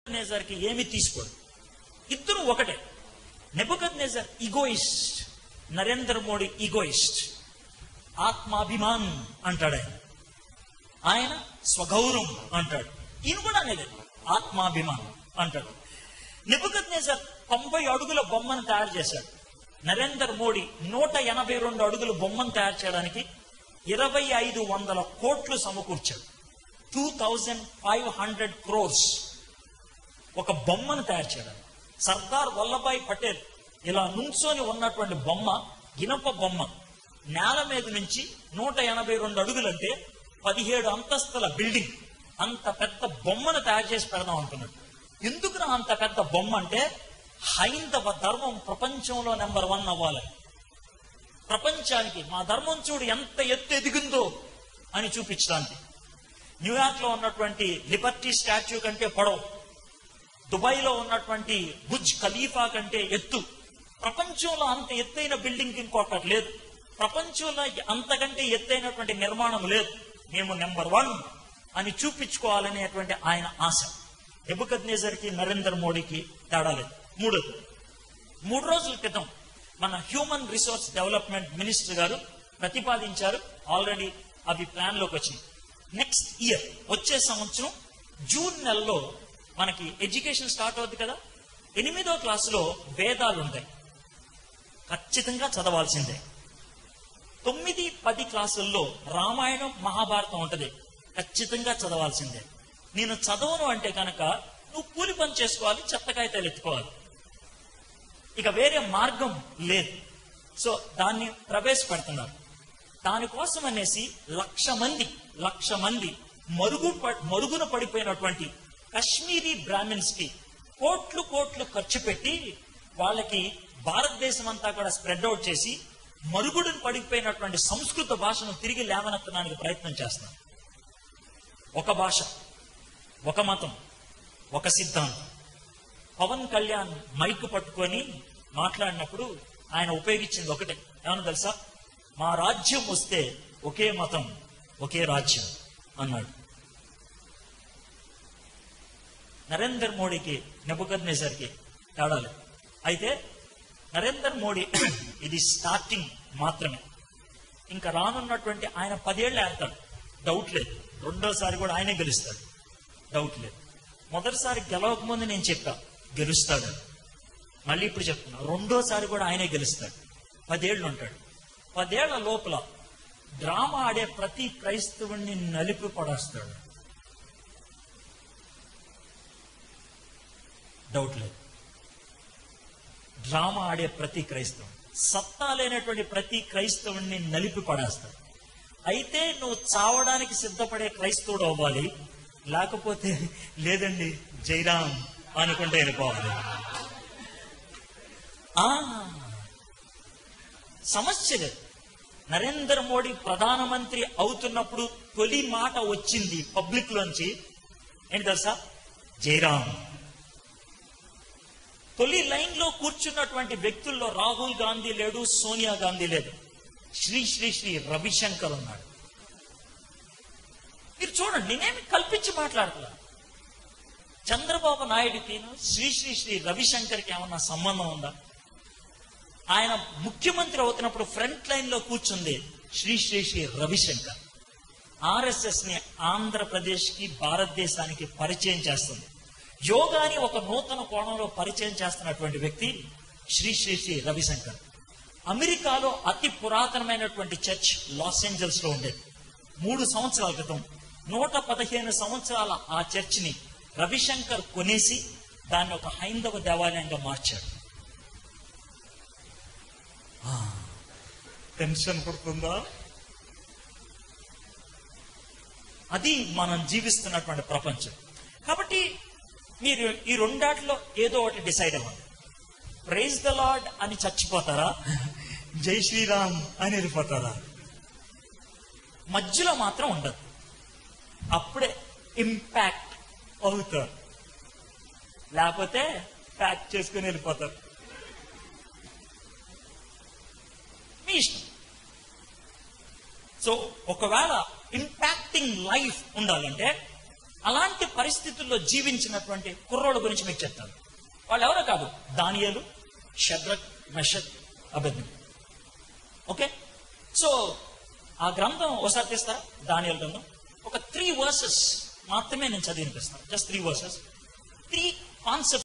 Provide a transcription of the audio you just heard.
నెబుకద్నేజర్కి ఏమి తీసుకోడు ఇద్దరు ఒకటే Nebuchadnezzar egoist Narendra Modi egoist ఆత్మాభిమాన్ అంటాడు ఆయన ఆయన స్వగౌరవం అంటాడు ఈయన కూడా అనేది ఆత్మాభిమానం అంటాడు నెబుకద్నేజర్ తొంభై అడుగుల బొమ్మను తయారు చేశాడు నరేంద్ర మోడీ నూట ఎనభై రెండు అడుగుల బొమ్మను తయారు చేయడానికి ఇరవై ఐదు వందల కోట్లు సమకూర్చాడు two thousand five hundred crores ఒక బొమ్మను తయారు చేయడం సర్దార్ వల్లభాయ్ పటేల్ ఇలా నుంచొని ఉన్నటువంటి బొమ్మ ఇనప బొమ్మ నేల మీద నుంచి నూట ఎనభై రెండు అడుగులంటే పదిహేడు అంతస్తుల బిల్డింగ్ అంత పెద్ద బొమ్మను తయారు చేసి పెడదాం అనుకున్నాడు ఎందుకురా అంత పెద్ద బొమ్మ అంటే హైందవ ధర్మం ప్రపంచంలో నెంబర్ వన్ అవ్వాలని ప్రపంచానికి మా ధర్మం చూడు ఎంత ఎత్తు ఎదిగిందో అని చూపించడానికి న్యూయార్క్ లో ఉన్నటువంటి లిబర్టీ స్టాచ్యూ కంటే పొడవు దుబాయ్ లో ఉన్నటువంటి బుజ్ ఖలీఫా కంటే ఎత్తు ప్రపంచంలో అంత ఎత్తైన బిల్డింగ్ ఇంకొకటి లేదు ప్రపంచంలో అంతకంటే ఎత్తైనటువంటి నిర్మాణం లేదు మేము నెంబర్ వన్ అని చూపించుకోవాలనేటువంటి ఆయన ఆశ కి నరేంద్ర మోడీకి తేడా లేదు మూడోది మూడు రోజుల క్రితం మన హ్యూమన్ రిసోర్స్ డెవలప్మెంట్ మినిస్టర్ గారు ప్రతిపాదించారు ఆల్రెడీ అవి ప్లాన్ లోకి వచ్చింది నెక్స్ట్ ఇయర్ వచ్చే సంవత్సరం జూన్ నెలలో మనకి ఎడ్యుకేషన్ స్టార్ట్ అవుద్ది కదా ఎనిమిదో క్లాసులో వేదాలు ఉంటాయి ఖచ్చితంగా చదవాల్సిందే తొమ్మిది పది క్లాసుల్లో రామాయణం మహాభారతం ఉంటది ఖచ్చితంగా చదవాల్సిందే నేను చదవను అంటే కనుక నువ్వు కూలి పని చేసుకోవాలి చెత్తకాయతాలు ఎత్తుకోవాలి ఇక వేరే మార్గం లేదు సో దాన్ని ప్రవేశపెడుతున్నారు దానికోసం అనేసి లక్ష మంది లక్ష మంది మరుగు ప- మరుగున పడిపోయినటువంటి కశ్మీరీ బ్రాహ్మిన్స్ కి కోట్లు కోట్లు ఖర్చు పెట్టి వాళ్ళకి భారతదేశం అంతా కూడా స్ప్రెడ్ అవుట్ చేసి మరుగుడును పడిపోయినటువంటి సంస్కృత భాషను తిరిగి లేవనెత్తడానికి ప్రయత్నం చేస్తున్నారు ఒక భాష ఒక మతం ఒక సిద్ధాంతం పవన్ కళ్యాణ్ మైక్ పట్టుకొని మాట్లాడినప్పుడు ఆయన ఉపయోగించింది ఒకటే ఏమన్నా తెలుసా మా రాజ్యం వస్తే ఒకే మతం ఒకే రాజ్యం అన్నాడు నరేందర్ మోడీకి నెబుకద్నేసరికి తేడా లేదు అయితే నరేందర్ మోడీ ఇది స్టార్టింగ్ మాత్రమే ఇంకా రానున్నటువంటి ఆయన పదేళ్ళు ఆడతాడు డౌట్ లేదు రెండోసారి కూడా ఆయనే గెలుస్తాడు డౌట్ లేదు మొదటిసారి గెలవక ముందు నేను చెప్పా గెలుస్తాడు మళ్ళీ ఇప్పుడు చెప్తున్నా రెండోసారి కూడా ఆయనే గెలుస్తాడు పదేళ్ళు ఉంటాడు పదేళ్ల లోపల డ్రామా ఆడే ప్రతి క్రైస్తవుణ్ణి నలిపి పడేస్తాడు డౌట్ లేదు డ్రామా ఆడే ప్రతి క్రైస్తవుడు సత్తా లేనటువంటి ప్రతి క్రైస్తవుణ్ణి నలిపి పడేస్తాడు అయితే నువ్వు చావడానికి సిద్ధపడే క్రైస్తవుడు అవ్వాలి లేకపోతే లేదండి జైరామ్ అనుకుంటే వెళ్ళిపోవాలి ఆ, సమస్య లేదు నరేంద్ర మోడీ ప్రధానమంత్రి అవుతున్నప్పుడు తొలి మాట వచ్చింది పబ్లిక్ లోంచి ఏంటి తెలుసా జైరామ్ తొలి లైన్ లో కూర్చున్నటువంటి వ్యక్తుల్లో రాహుల్ గాంధీ లేడు సోనియా గాంధీ లేదు శ్రీ శ్రీ శ్రీ రవిశంకర్ ఉన్నాడు మీరు చూడండి నేనేమి కల్పించి మాట్లాడతా చంద్రబాబు నాయుడికి శ్రీ శ్రీ శ్రీ రవిశంకర్కి ఏమన్నా సంబంధం ఉందా ఆయన ముఖ్యమంత్రి అవుతున్నప్పుడు ఫ్రంట్ లైన్ లో కూర్చుంది శ్రీ శ్రీ శ్రీ రవిశంకర్ ఆర్ఎస్ఎస్ ని ఆంధ్రప్రదేశ్ కి భారతదేశానికి పరిచయం చేస్తుంది యోగాని ఒక నూతన కోణంలో పరిచయం చేస్తున్నటువంటి వ్యక్తి శ్రీ శ్రీ శ్రీ రవిశంకర్ అమెరికాలో అతి పురాతనమైనటువంటి చర్చ్ లాస్ ఏంజల్స్ లో ఉండేది మూడు సంవత్సరాల క్రితం నూట పదిహేను సంవత్సరాల ఆ చర్చిని రవిశంకర్ కొనేసి దాన్ని ఒక హైందవ దేవాలయంగా మార్చాడు ఆ, టెన్షన్ పడుతుందా అది మనం జీవిస్తున్నటువంటి ప్రపంచం కాబట్టి మీరు ఈ రెండాటిలో ఏదో ఒకటి డిసైడ్ అవ్వండి ప్రైజ్ ద లార్డ్ అని చచ్చిపోతారా జై శ్రీరామ్ అని వెళ్ళిపోతారా మధ్యలో మాత్రం ఉండదు అప్పుడే ఇంపాక్ట్ అవుతారు లేకపోతే ప్యాక్ చేసుకుని వెళ్ళిపోతారు మీ ఇష్టం సో ఒకవేళ ఇంపాక్టింగ్ లైఫ్ ఉండాలంటే అలాంటి పరిస్థితుల్లో జీవించినటువంటి కుర్రోళ్ళ గురించి మీకు చెప్తాను వాళ్ళు ఎవరో కాదు దానియలు షడ్రక్ మెషక్ అభిజ్ఞ ఓకే సో ఆ గ్రంథం ఒకసారి తీస్తారా దానియల గ్రంథం ఒక త్రీ వర్సెస్ మాత్రమే నేను చదివినిపిస్తాను just three verses three concept